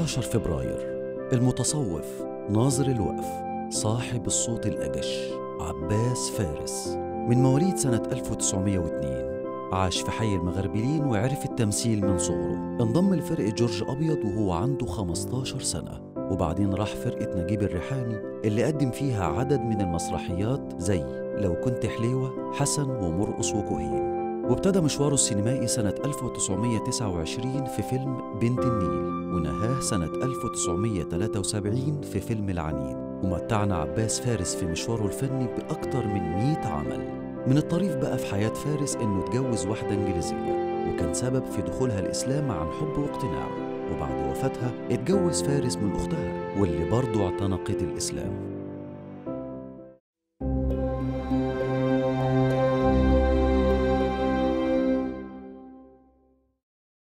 15 فبراير المتصوف ناظر الوقف صاحب الصوت الأجش عباس فارس من مواليد سنة 1902 عاش في حي المغربلين وعرف التمثيل من صغره انضم لفرقة جورج أبيض وهو عنده 15 سنة وبعدين راح فرقة نجيب الريحاني اللي قدم فيها عدد من المسرحيات زي لو كنت حليوة حسن ومرقص وكهين وابتدى مشواره السينمائي سنة 1929 في فيلم بنت النيل ونهاه سنة 1973 في فيلم العنيد ومتعنا عباس فارس في مشواره الفني بأكتر من 100 عمل من الطريف بقى في حياة فارس إنه اتجوز واحدة إنجليزية وكان سبب في دخولها الإسلام عن حب واقتناع وبعد وفاتها اتجوز فارس من أختها واللي برضه اعتنقت الإسلام